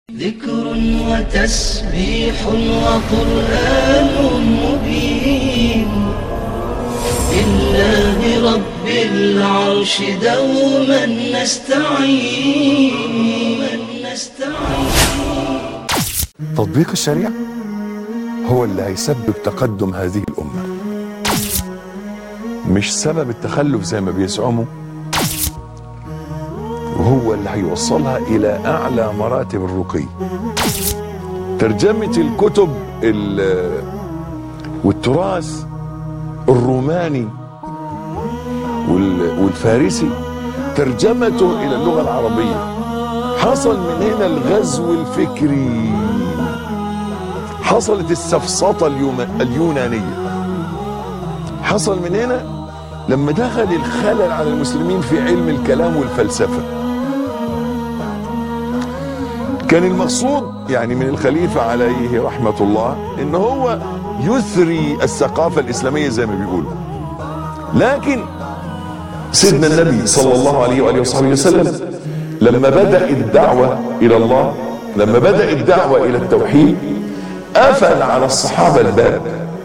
ذكر وتسبيح وقرآن مبين لله رب العرش دوما نستعين نستعين تطبيق الشريعة هو اللي هيسبب تقدم هذه الأمة مش سبب التخلف زي ما بيزعموا وهو اللي هيوصلها إلى أعلى مراتب الرقي ترجمة الكتب ال- والتراث الروماني وال- والفارسي ترجمته إلى اللغة العربية حصل من هنا الغزو الفكري حصلت السفسطة اليوم- اليونانية حصل من هنا لما دخل الخلل على المسلمين في علم الكلام والفلسفة كان المقصود يعني من الخليفة عليه رحمة الله ان هو يثري الثقافة الإسلامية زي ما بيقولوا لكن سيدنا النبي صلى الله عليه وآله وصحبه وسلم لما بدأ الدعوة إلى الله لما بدأ الدعوة إلى التوحيد قفل على الصحابة الباب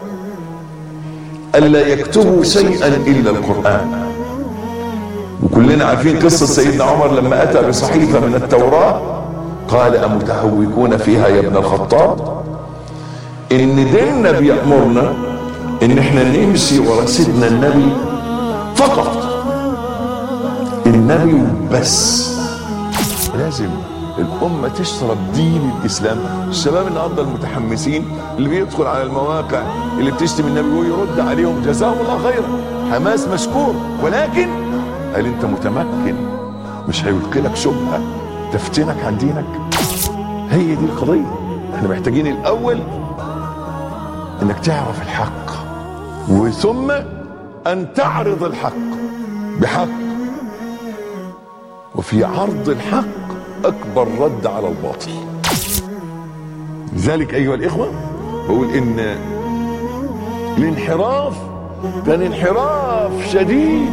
ألا يكتبوا شيئا إلا القرآن وكلنا عارفين قصة سيدنا عمر لما أتى بصحيفة من التوراة قال أمتهوكون فيها يا ابن الخطاب إن ديننا بيأمرنا إن احنا نمشي ورا سيدنا النبي فقط النبي بس لازم الأمة تشرب دين الإسلام الشباب النهاردة المتحمسين اللي بيدخل على المواقع اللي بتشتم النبي ويرد عليهم جزاهم الله خيرا حماس مشكور ولكن هل أنت متمكن مش هيلقي لك شبهة تفتنك عن دينك هي دي القضية احنا محتاجين الأول انك تعرف الحق وثم ان تعرض الحق بحق وفي عرض الحق اكبر رد على الباطل لذلك ايها الاخوه بقول ان الانحراف كان انحراف شديد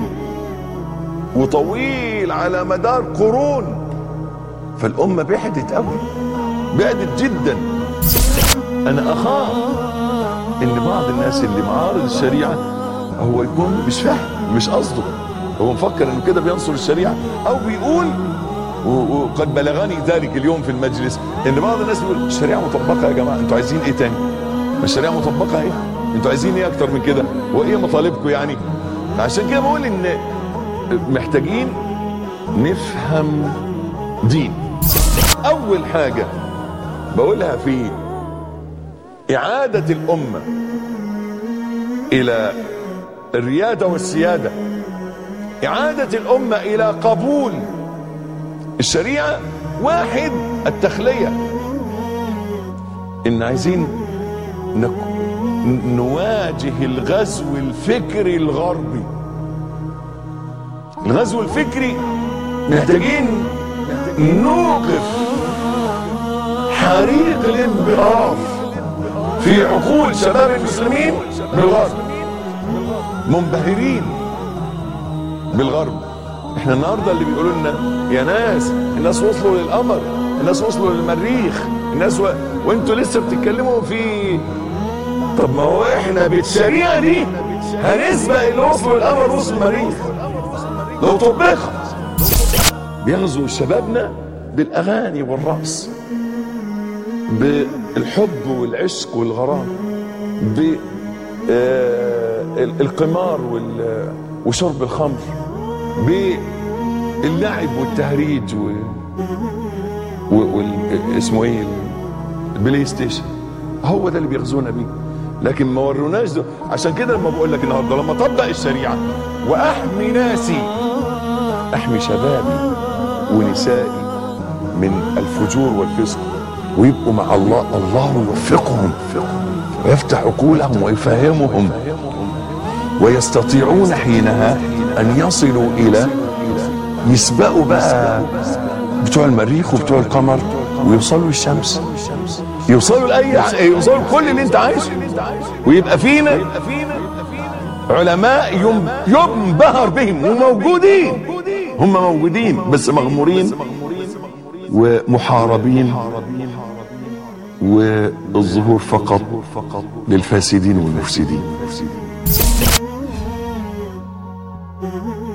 وطويل على مدار قرون فالامه بعدت قوي بعدت جدا انا اخاف ان بعض الناس اللي معارض الشريعه هو يكون مش فاهم مش قصده هو مفكر انه كده بينصر الشريعه او بيقول و- وقد بلغني ذلك اليوم في المجلس ان بعض الناس بيقول الشريعه مطبقه يا جماعه انتوا عايزين ايه تاني؟ ما الشريعه مطبقه ايه؟ انتوا عايزين ايه اكتر من كده؟ وايه مطالبكم يعني؟ عشان كده بقول ان محتاجين نفهم دين اول حاجه بقولها في إعادة الأمة إلى الريادة والسيادة إعادة الأمة إلى قبول الشريعة واحد التخلية إن عايزين نك- نواجه الغزو الفكري الغربي الغزو الفكري محتاجين نوقف حريق الانبهار في عقول شباب المسلمين بالغرب منبهرين بالغرب احنا النهارده اللي بيقولوا لنا يا ناس الناس وصلوا للقمر الناس وصلوا للمريخ الناس و... وانتوا لسه بتتكلموا في طب ما هو احنا بالشريعه دي هنسبق اللي وصلوا للقمر وصلوا المريخ لو طبقت بيغزو شبابنا بالاغاني والرقص بالحب والعشق والغرام بالقمار وشرب الخمر باللعب والتهريج و... و... وال... اسمه ايه البلاي ستيشن هو ده اللي بيغزونا بيه لكن ما وروناش ده عشان كده لما بقول لك النهارده لما اطبق الشريعه واحمي ناسي احمي شبابي ونسائي من الفجور والفسق ويبقوا مع الله الله يوفقهم ويفتح عقولهم ويفهمهم ويستطيعون حينها ان يصلوا الى يسبقوا بقى بتوع المريخ وبتوع القمر ويوصلوا للشمس يوصلوا لاي يوصلوا لكل اللي انت عايزه ويبقى فينا علماء يم- ينبهر بهم وموجودين هم موجودين بس مغمورين ومحاربين والظهور فقط للفاسدين والمفسدين